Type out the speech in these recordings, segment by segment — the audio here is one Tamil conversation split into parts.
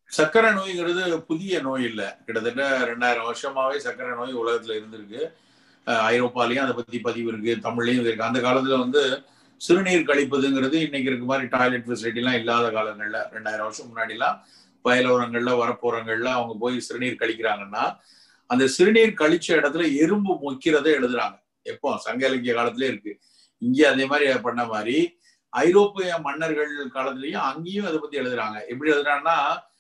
சர்க்கரை நோய்ங்கிறது புதிய நோய் இல்லை கிட்டத்தட்ட ரெண்டாயிரம் வருஷமாவே சர்க்கரை நோய் உலகத்துல இருந்திருக்கு அஹ் ஐரோப்பாலையும் அதை பத்தி பதிவு இருக்கு தமிழ்லயும் இருக்கு அந்த காலத்துல வந்து சிறுநீர் கழிப்பதுங்கிறது இன்னைக்கு இருக்க மாதிரி டாய்லெட் ஃபெசிலிட்டி எல்லாம் இல்லாத காலங்கள்ல ரெண்டாயிரம் வருஷம் முன்னாடிலாம் வயலோரங்கள்ல வரப்போறங்கள்ல அவங்க போய் சிறுநீர் கழிக்கிறாங்கன்னா அந்த சிறுநீர் கழிச்ச இடத்துல எறும்பு மொக்கிறதை எழுதுறாங்க எப்போ சங்க இலக்கிய காலத்திலே இருக்கு இங்கே அதே மாதிரி பண்ண மாதிரி ஐரோப்பிய மன்னர்கள் காலத்துலயும் அங்கேயும் அதை பத்தி எழுதுறாங்க எப்படி எழுதுறாங்கன்னா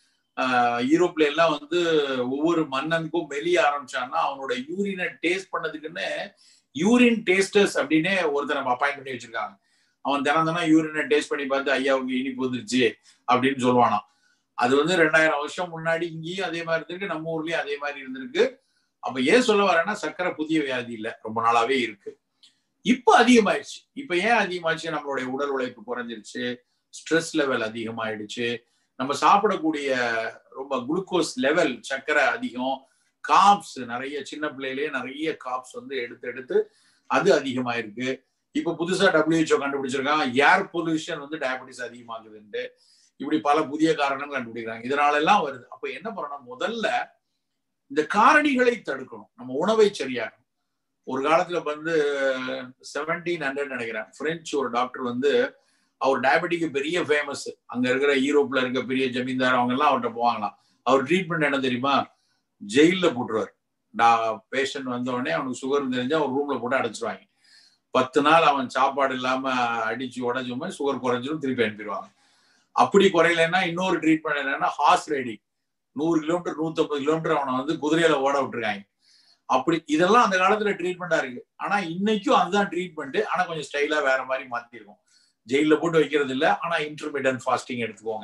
ஆஹ் யூரோப்ல எல்லாம் வந்து ஒவ்வொரு மன்னனுக்கும் வெளிய ஆரம்பிச்சான்னா அவனோட யூரினை டேஸ்ட் பண்ணதுக்குன்னு யூரின் டேஸ்டர்ஸ் அப்படின்னு ஒருத்தரை அப்பாயிண்ட் பண்ணி வச்சிருக்காங்க அவன் தினம் தினம் யூரினை டேஸ்ட் பண்ணி பார்த்து ஐயாவுக்கு இனிப்பு வந்துருச்சு அப்படின்னு சொல்லுவானாம் அது வந்து ரெண்டாயிரம் வருஷம் முன்னாடி இங்கேயும் அதே மாதிரி இருந்திருக்கு நம்ம ஊர்லயும் அதே மாதிரி இருந்திருக்கு அப்ப ஏன் சொல்ல வரேன்னா சக்கரை புதிய வியாதி இல்ல ரொம்ப நாளாவே இருக்கு இப்ப அதிகமாயிடுச்சு இப்ப ஏன் அதிகமாச்சு நம்மளுடைய உடல் உழைப்பு குறைஞ்சிருச்சு ஸ்ட்ரெஸ் லெவல் அதிகமாயிடுச்சு நம்ம சாப்பிடக்கூடிய ரொம்ப குளுக்கோஸ் லெவல் சர்க்கரை அதிகம் காப்ஸ் நிறைய சின்ன பிள்ளையிலேயே நிறைய காப்ஸ் வந்து எடுத்து எடுத்து அது அதிகமாயிருக்கு இப்ப புதுசா டபிள்யூஹெச்ஓ கண்டுபிடிச்சிருக்காங்க ஏர் பொல்யூஷன் வந்து டயபெட்டிஸ் அதிகமாகுதுன்ட்டு இப்படி பல புதிய காரணங்கள் கண்டுபிடிக்கிறாங்க இதனால எல்லாம் வருது அப்ப என்ன பண்ணணும் முதல்ல இந்த காரணிகளை தடுக்கணும் நம்ம உணவை சரியாகணும் ஒரு காலத்துல வந்து செவன்டீன் ஹண்ட்ரட் நினைக்கிறேன் பிரெஞ்சு ஒரு டாக்டர் வந்து அவர் டயபெட்டிக் பெரிய ஃபேமஸ் அங்க இருக்கிற யூரோப்ல இருக்க பெரிய ஜமீன்தார் அவங்க எல்லாம் அவர்கிட்ட போவாங்களாம் அவர் ட்ரீட்மெண்ட் என்ன தெரியுமா ஜெயில போட்டுருவார் பேஷண்ட் வந்த உடனே அவனுக்கு சுகர் தெரிஞ்சா ஒரு ரூம்ல போட்டு அடைச்சிருவாங்க பத்து நாள் அவன் சாப்பாடு இல்லாம அடிச்சு உடஞ்சுமே சுகர் குறைஞ்சிரும் திருப்பி அனுப்பிடுவாங்க அப்படி குறையலன்னா இன்னொரு ட்ரீட்மெண்ட் என்னன்னா ஹார்ஸ் ரைடிங் நூறு கிலோமீட்டர் நூத்தம்பது கிலோமீட்டர் அவனை வந்து குதிரையில ஓட விட்டுருக்காங்க அப்படி இதெல்லாம் அந்த காலத்துல ட்ரீட்மெண்டா இருக்கு ஆனா இன்னைக்கும் அதுதான் ட்ரீட்மெண்ட் ஆனா கொஞ்சம் ஸ்டைலா வேற மாதிரி மாத்திருக்கும் ஜெயில போட்டு வைக்கிறது இல்ல ஆனா இன்டர்மீடியன்ட் ஃபாஸ்டிங் எடுத்துக்கோங்க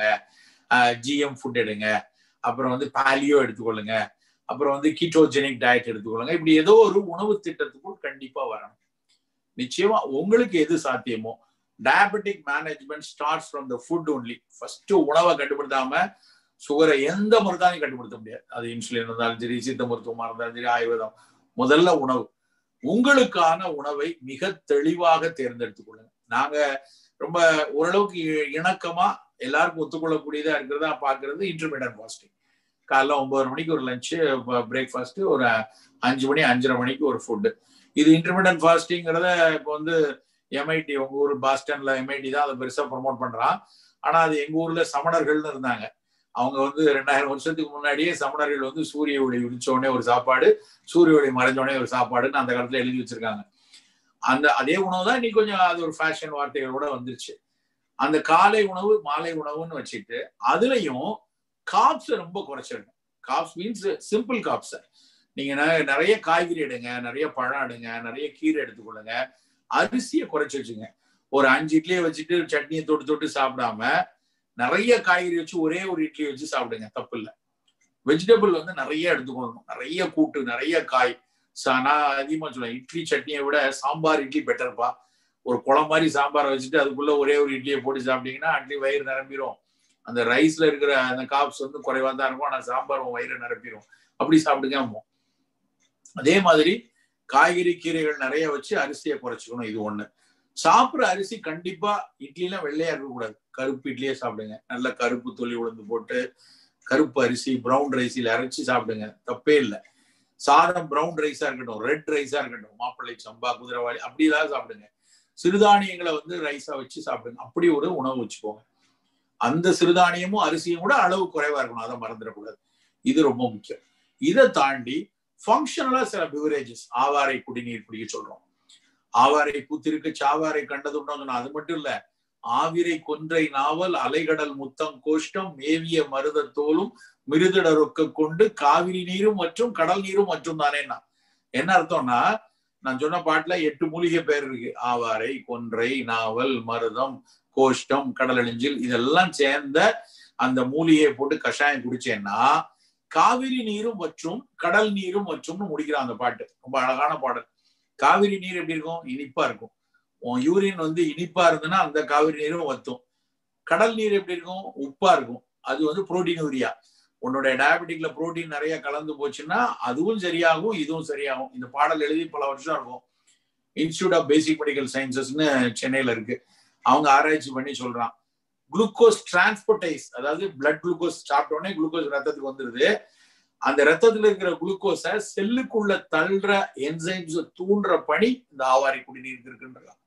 ஜிஎம் ஃபுட் எடுங்க அப்புறம் வந்து பாலியோ எடுத்துக்கொள்ளுங்க அப்புறம் வந்து கீட்டோஜெனிக் டயட் எடுத்துக்கொள்ளுங்க இப்படி ஏதோ ஒரு உணவு திட்டத்துக்குள் கண்டிப்பா வரணும் நிச்சயமா உங்களுக்கு எது சாத்தியமோ diabetic management starts from the food only first உணவை கட்டுப்படுத்தாம சுகரை எந்த மருந்தாலையும் கட்டுப்படுத்த முடியாது அது இன்சுலின் இருந்தாலும் சரி சித்த மருத்துவமா இருந்தாலும் சரி ஆயுர்வேதம் முதல்ல உணவு உங்களுக்கான உணவை மிக தெளிவாக தேர்ந்தெடுத்துக் கொள்ளுங்க நாங்க ரொம்ப ஓரளவுக்கு இணக்கமா எல்லாருக்கும் ஒத்துக்கொள்ளக்கூடியதா இருக்கிறதா பாக்குறது இன்டர்மீடியட் ஃபாஸ்டிங் காலைல ஒன்பது மணிக்கு ஒரு லஞ்சு பிரேக்ஃபாஸ்ட் ஒரு அஞ்சு மணி அஞ்சரை மணிக்கு ஒரு ஃபுட்டு இது இன்டர்மீடியட் ஃபாஸ்டிங்கிறத இப்போ வந்து எம்ஐடி உங்க ஊர் பாஸ்டன்ல எம்ஐடி தான் அதை பெருசா ப்ரமோட் பண்றான் ஆனா அது எங்க ஊர்ல சமணர்கள்னு இருந்தாங்க அவங்க வந்து ரெண்டாயிரம் வருஷத்துக்கு முன்னாடியே சமணர்கள் வந்து சூரிய ஒளி உடிச்சோடனே ஒரு சாப்பாடு சூரிய ஒளி மறைஞ்சோடனே ஒரு சாப்பாடுன்னு அந்த காலத்துல எழுதி வச்சிருக்காங்க அந்த அதே உணவு தான் இன்னைக்கு கொஞ்சம் அது ஒரு ஃபேஷன் வார்த்தைகள் கூட வந்துருச்சு அந்த காலை உணவு மாலை உணவுன்னு வச்சுட்டு அதுலயும் காப்ஸ் ரொம்ப குறைச்சிருங்க காப்ஸ் மீன்ஸ் சிம்பிள் காப்ஸ் நீங்க நிறைய காய்கறி எடுங்க நிறைய பழம் எடுங்க நிறைய கீரை எடுத்துக்கொள்ளுங்க அரிசியை குறைச்சி வச்சுங்க ஒரு அஞ்சு இட்லியை வச்சுட்டு சட்னியை தொட்டு தொட்டு சாப்பிடாம நிறைய காய்கறி வச்சு ஒரே ஒரு இட்லி வச்சு சாப்பிடுங்க தப்பு இல்லை வெஜிடபிள் வந்து நிறைய எடுத்துக்கொள்ளணும் நிறைய கூட்டு நிறைய காய் நான் அதிகமா சொல்லுவேன் இட்லி சட்னியை விட சாம்பார் இட்லி பெட்டர்ப்பா ஒரு குளம் மாதிரி சாம்பாரை வச்சுட்டு அதுக்குள்ள ஒரே ஒரு இட்லியை போட்டு சாப்பிட்டீங்கன்னா அட்லி வயிறு நிரம்பிடும் அந்த ரைஸ்ல இருக்கிற அந்த காப்ஸ் வந்து குறைவா தான் இருக்கும் ஆனா சாம்பார் வயிறு நிரப்பிடும் அப்படி சாப்பிடுங்க அதே மாதிரி காய்கறி கீரைகள் நிறைய வச்சு அரிசியை குறைச்சிக்கணும் இது ஒண்ணு சாப்பிட்ற அரிசி கண்டிப்பா இட்லிலாம் வெள்ளையா இருக்கக்கூடாது கருப்பு இட்லியே சாப்பிடுங்க நல்ல கருப்பு தொலி உளுந்து போட்டு கருப்பு அரிசி ப்ரௌன் ரைஸில் அரைச்சி சாப்பிடுங்க தப்பே இல்லை சாதம் ப்ரௌன் ரைஸா இருக்கட்டும் ரெட் ரைஸா இருக்கட்டும் மாப்பிள்ளை சம்பா குதிரைவாளி அப்படிலாம் சாப்பிடுங்க சிறுதானியங்களை வந்து ரைஸா வச்சு சாப்பிடுங்க அப்படி ஒரு உணவு வச்சுக்கோங்க அந்த சிறுதானியமும் அரிசியும் கூட அளவு குறைவா இருக்கணும் அதை மறந்துடக்கூடாது இது ரொம்ப முக்கியம் இதை தாண்டி ஃபங்க்ஷனலா சில பிவரேஜஸ் ஆவாரை குடிநீர் குடிக்க சொல்றோம் ஆவாரை பூத்திருக்கு சாவாரை கண்டதுண்டோம் அது மட்டும் இல்ல ஆவிரை கொன்றை நாவல் அலைகடல் முத்தம் கோஷ்டம் மேவிய மருத தோலும் மிருதிட ரொக்க கொண்டு காவிரி நீரும் மற்றும் கடல் நீரும் மற்றும் தானேன்னா என்ன அர்த்தம்னா நான் சொன்ன பாட்டுல எட்டு மூலிகை பேர் இருக்கு ஆவாரை கொன்றை நாவல் மருதம் கோஷ்டம் கடலெழிஞ்சில் இதெல்லாம் சேர்ந்த அந்த மூலிகையை போட்டு கஷாயம் குடிச்சேன்னா காவிரி நீரும் மற்றும் கடல் நீரும் மற்றும்னு முடிக்கிறான் அந்த பாட்டு ரொம்ப அழகான பாடல் காவிரி நீர் எப்படி இருக்கும் இனிப்பா இருக்கும் உன் யூரின் வந்து இனிப்பா இருந்ததுன்னா அந்த காவிரி நீரும் வத்தும் கடல் நீர் எப்படி இருக்கும் உப்பா இருக்கும் அது வந்து புரோட்டீன் யூரியா உன்னோட டயபெட்டிக்ல புரோட்டீன் நிறைய கலந்து போச்சுன்னா அதுவும் சரியாகும் இதுவும் சரியாகும் இந்த பாடல் எழுதி பல வருஷம் இருக்கும் இன்ஸ்டியூட் ஆஃப் பேசிக் மெடிக்கல் சயின்சஸ்னு சென்னையில இருக்கு அவங்க ஆராய்ச்சி பண்ணி சொல்றான் குளுக்கோஸ் டிரான்ஸ்போர்டைஸ் அதாவது பிளட் குளுக்கோஸ் சாப்பிட்ட உடனே குளுக்கோஸ் ரத்தத்துக்கு வந்துருது அந்த ரத்தத்துல இருக்கிற குளுக்கோஸை செல்லுக்குள்ள தள்ளுற என்சைம்ஸ் தூண்டுற பணி இந்த ஆவாரி குடிநீருக்கு இருக்குன்றாங்க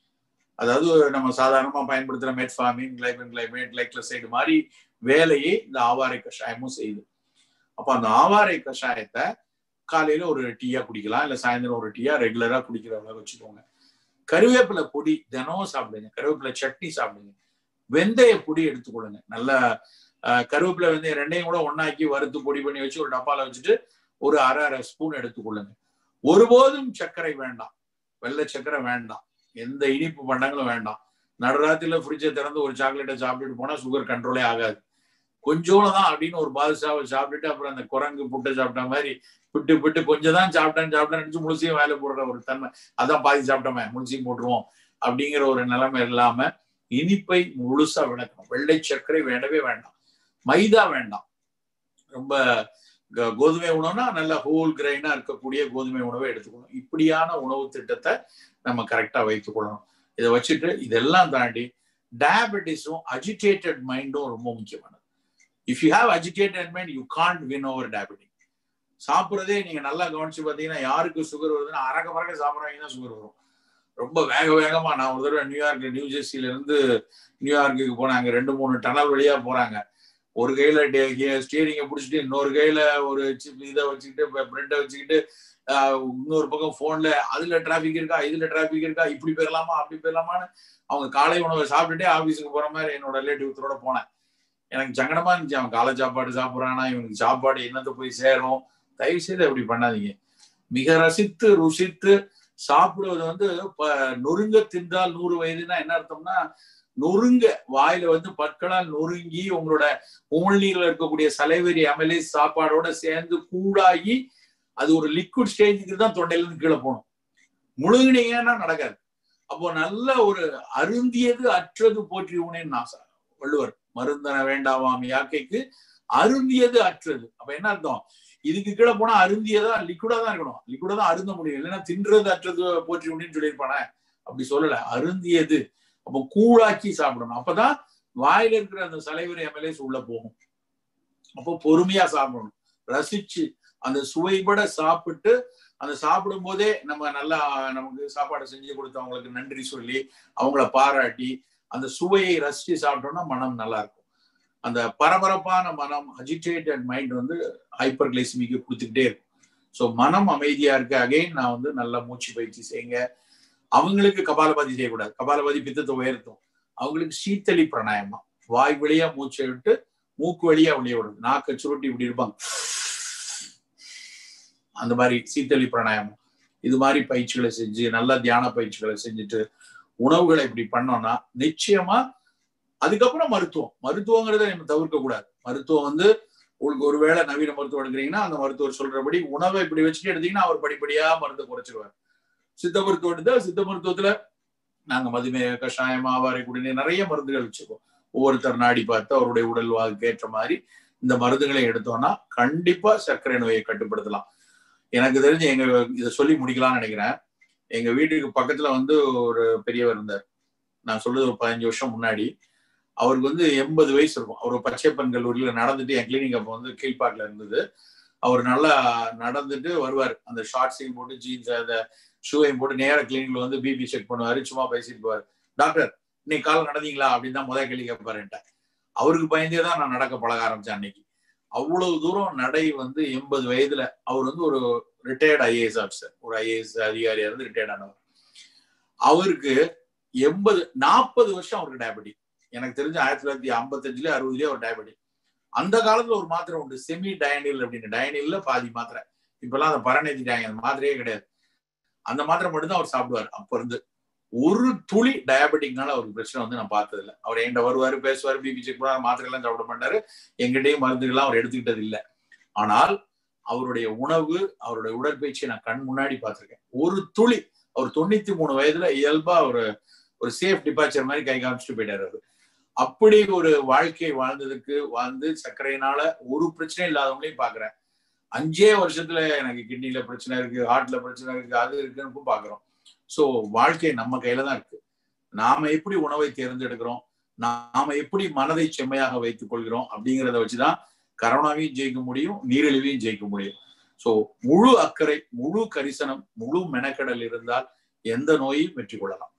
அதாவது நம்ம சாதாரணமா பயன்படுத்துற மெட்ஃபாமின் கிளைபன் கிளைமேட் லைக்லசைடு மாதிரி வேலையை இந்த ஆவாரை கஷாயமும் செய்யுது அப்ப அந்த ஆவாரை கஷாயத்தை காலையில ஒரு டீயா குடிக்கலாம் இல்ல சாயந்தரம் ஒரு டீயா ரெகுலரா குடிக்கிற அளவு வச்சுக்கோங்க கருவேப்பிலை பொடி தினமும் சாப்பிடுங்க கருவேப்பிலை சட்னி சாப்பிடுங்க வெந்தய பொடி எடுத்துக்கொள்ளுங்க நல்லா கருவேப்பிலை வெந்தயம் ரெண்டையும் கூட ஒன்னாக்கி வறுத்து பொடி பண்ணி வச்சு ஒரு டப்பால வச்சுட்டு ஒரு அரை அரை ஸ்பூன் எடுத்துக்கொள்ளுங்க ஒருபோதும் சர்க்கரை வேண்டாம் வெள்ளை சர்க்கரை வேண்டாம் எந்த இனிப்பு பண்டங்களும் வேண்டாம் நடுராத்திரில ஃப்ரிட்ஜை திறந்து ஒரு சாக்லேட்டை சாப்பிட்டுட்டு போனா சுகர் கண்ட்ரோலே ஆகாது கொஞ்சோட தான் அப்படின்னு ஒரு பாதுஷாவை சாப்பிட்டுட்டு அப்புறம் அந்த குரங்கு புட்டை சாப்பிட்ட மாதிரி விட்டு விட்டு கொஞ்சம் தான் சாப்பிட்டேன்னு சாப்பிட்டேன் நினைச்சு முழுசையும் வேலை போடுற ஒரு தன்மை அதான் பாதி சாப்பிட்டோமே முழுசையும் போட்டுருவோம் அப்படிங்கிற ஒரு நிலைமை இல்லாம இனிப்பை முழுசா விளக்கணும் வெள்ளை சர்க்கரை வேண்டவே வேண்டாம் மைதா வேண்டாம் ரொம்ப கோதுமை உணவுனா நல்ல ஹோல் கிரைனா இருக்கக்கூடிய கோதுமை உணவை எடுத்துக்கணும் இப்படியான உணவு திட்டத்தை நம்ம கரெக்டா வைத்துக் கொள்ளணும் இதை வச்சுட்டு இதெல்லாம் தாண்டி டயபெட்டிஸும் அஜிடேட்டட் மைண்டும் ரொம்ப முக்கியமானது if you have agitated mind you can't win over diabetic சாப்பிட்றதே நீங்க நல்லா கவனிச்சு பார்த்தீங்கன்னா யாருக்கு சுகர் வருதுன்னா அரக்க பறக்க சாப்பிட்றவங்க தான் சுகர் வரும் ரொம்ப வேக வேகமா நான் ஒரு தடவை நியூயார்க்ல நியூ ஜெர்சில இருந்து நியூயார்க்குக்கு போனாங்க ரெண்டு மூணு டனல் வழியா போறாங்க ஒரு கையில ஸ்டியரிங்கை பிடிச்சிட்டு இன்னொரு கையில ஒரு இதை வச்சுக்கிட்டு பிரெட்டை வச்சுக்கிட்டு இன்னொரு பக்கம் போன்ல அதுல டிராபிக் இருக்கா இதுல டிராபிக் இருக்கா இப்படி போயிடலாமா அப்படி போயிடலாமான்னு அவங்க காலை உணவை சாப்பிட்டுட்டே ஆபீஸுக்கு போற மாதிரி என்னோட ரிலேட்டிவ்ஸோட போனேன் எனக்கு சங்கடமா இருந்துச்சு அவன் காலை சாப்பாடு சாப்பிட்றானா இவனுக்கு சாப்பாடு என்னத்தை போய் சேரும் தயவு செய்து அப்படி பண்ணாதீங்க மிக ரசித்து ருசித்து சாப்பிடுவது வந்து நொறுங்க தின்றால் நூறு வயதுனா என்ன அர்த்தம்னா நொறுங்க வாயில வந்து பற்களால் நொறுங்கி உங்களோட உமிழ்நீர்ல இருக்கக்கூடிய சலைவரி அமலே சாப்பாடோட சேர்ந்து கூடாகி அது ஒரு லிக்விட் ஸ்டேஜுக்கு தான் தொண்டையில இருந்து கீழே போகணும் முழுங்கினீங்கன்னா நடக்காது அப்போ நல்ல ஒரு அருந்தியது அற்றது போற்றி உனேன்னு நான் வள்ளுவர் மருந்தன வேண்டாமாம் யாக்கைக்கு அருந்தியது அற்றது அப்ப என்ன அர்த்தம் இதுக்கு கீழே போனா அருந்தியதா லிக்விடா தான் இருக்கணும் லிக்விடா தான் அருந்த முடியும் இல்லைன்னா தின்றது அற்றது போற்றி உனின்னு சொல்லியிருப்பானே அப்படி சொல்லல அருந்தியது அப்போ கூழாக்கி சாப்பிடணும் அப்பதான் வாயில இருக்கிற அந்த சலைவரி எம்எல்ஏஸ் உள்ள போகும் அப்போ பொறுமையா சாப்பிடணும் ரசிச்சு அந்த சுவைபட சாப்பிட்டு அந்த சாப்பிடும் போதே நம்ம நல்லா நமக்கு சாப்பாடு செஞ்சு கொடுத்தவங்களுக்கு நன்றி சொல்லி அவங்கள பாராட்டி அந்த சுவையை ரசிச்சு சாப்பிட்டோம்னா மனம் நல்லா இருக்கும் அந்த பரபரப்பான மனம் அஜிடேட்டட் மைண்ட் வந்து ஹைப்பர் கிளைசிமிக்கு கொடுத்துக்கிட்டே இருக்கும் ஸோ மனம் அமைதியா இருக்க அகைன் நான் வந்து நல்லா மூச்சு பயிற்சி செய்யுங்க அவங்களுக்கு கபாலபாதி செய்யக்கூடாது கபாலபாதி பித்தத்தை உயர்த்தும் அவங்களுக்கு சீத்தளி பிராணாயமா வாய் வழியா மூச்சை விட்டு மூக்கு வழியா வெளியே விடுறது நாக்க சுருட்டி இப்படி இருப்பாங்க அந்த மாதிரி சீத்தளி பிராணாயமம் இது மாதிரி பயிற்சிகளை செஞ்சு நல்ல தியான பயிற்சிகளை செஞ்சுட்டு உணவுகளை இப்படி பண்ணோம்னா நிச்சயமா அதுக்கப்புறம் மருத்துவம் மருத்துவங்கிறத நம்ம தவிர்க்க கூடாது மருத்துவம் வந்து உங்களுக்கு ஒருவேளை நவீன மருத்துவம் எடுக்கிறீங்கன்னா அந்த மருத்துவர் சொல்றபடி உணவை இப்படி வச்சுட்டு எடுத்தீங்கன்னா அவர் படிப்படியா மருந்து குறைச்சிருவார் சித்த மருத்துவம் எடுத்தா சித்த மருத்துவத்துல நாங்க மதுமேக கஷாயம் ஆவாரை குடிநீர் நிறைய மருந்துகள் வச்சுக்கோம் ஒவ்வொருத்தர் நாடி பார்த்து அவருடைய உடல் வாக்கு ஏற்ற மாதிரி இந்த மருந்துகளை எடுத்தோம்னா கண்டிப்பா சர்க்கரை நோயை கட்டுப்படுத்தலாம் எனக்கு தெரிஞ்சு எங்க இதை சொல்லி முடிக்கலாம்னு நினைக்கிறேன் எங்க வீட்டுக்கு பக்கத்துல வந்து ஒரு பெரியவர் இருந்தார் நான் சொல்றது ஒரு பதினஞ்சு வருஷம் முன்னாடி அவருக்கு வந்து எண்பது வயசு இருக்கும் அவர் பச்சைப்பன் கல்லூரியில நடந்துட்டு என் கிளினிக் அப்போ வந்து கீழ்பாட்டில் இருந்தது அவர் நல்லா நடந்துட்டு வருவார் அந்த ஷார்ட்ஸையும் போட்டு ஜீன்ஸ் அந்த ஷூவையும் போட்டு நேர கிளினிக்ல வந்து பிபி செக் பண்ணுவாரு சும்மா பேசிட்டு போவார் டாக்டர் இன்னைக்கு காலம் நடந்தீங்களா அப்படின்னு தான் முதல் கேள்வி கேட்பாருன்ட்ட அவருக்கு பயந்தே தான் நான் நடக்க பழக ஆரம்பிச்சேன் அன்னைக்கு அவ்வளவு தூரம் நடை வந்து எண்பது வயதுல அவர் வந்து ஒரு ரிட்டையர்ட் ஐஏஎஸ் ஆஃபீஸர் ஒரு ஐஏஎஸ் அதிகாரியா இருந்து ரிட்டையர்ட் ஆனவர் அவருக்கு எண்பது நாற்பது வருஷம் அவருக்கு டயபெட்டிக் எனக்கு தெரிஞ்ச ஆயிரத்தி தொள்ளாயிரத்தி ஐம்பத்தஞ்சுல அறுபதுலயே ஒரு டயபெட்டிக் அந்த காலத்துல ஒரு மாத்திரை உண்டு செமி டயனில் அப்படின்னு டயனில்ல பாதி மாத்திரை இப்பெல்லாம் அந்த பரநேத்திட்டாங்க அந்த மாத்திரையே கிடையாது அந்த மாத்திரை மட்டும்தான் அவர் சாப்பிடுவார் அப்ப இருந்து ஒரு துளி டயபெட்டிக்னால அவருக்கு பிரச்சனை வந்து நான் பார்த்தது இல்லை அவர் என்கிட்ட வருவாரு பேசுவார் பிபி செக் பண்ணுவார் மாத்திரை எல்லாம் சாப்பிட மாட்டாரு எங்கிட்டையும் மருந்துகள்லாம் அவர் எடுத்துக்கிட்டது இல்லை ஆனால் அவருடைய உணவு அவருடைய உடற்பயிற்சியை நான் கண் முன்னாடி பார்த்திருக்கேன் ஒரு துளி அவர் தொண்ணூத்தி மூணு வயதுல இயல்பா ஒரு ஒரு சேஃப் டிபார்ச்சர் மாதிரி கை காமிச்சிட்டு போயிட்டாரு அவரு அப்படி ஒரு வாழ்க்கை வாழ்ந்ததுக்கு வாழ்ந்து சர்க்கரையினால ஒரு பிரச்சனையும் இல்லாதவங்களையும் பாக்குறேன் அஞ்சே வருஷத்துல எனக்கு கிட்னில பிரச்சனை இருக்கு ஹார்ட்ல பிரச்சனை இருக்கு அது இருக்குன்னு பாக்குறோம் ஸோ வாழ்க்கை நம்ம கையில தான் இருக்கு நாம எப்படி உணவை தேர்ந்தெடுக்கிறோம் நாம எப்படி மனதை செம்மையாக வைத்துக் கொள்கிறோம் அப்படிங்கிறத வச்சுதான் கரோனாவையும் ஜெயிக்க முடியும் நீரிழிவையும் ஜெயிக்க முடியும் சோ முழு அக்கறை முழு கரிசனம் முழு மெனக்கடல் இருந்தால் எந்த நோயையும் வெற்றி கொள்ளலாம்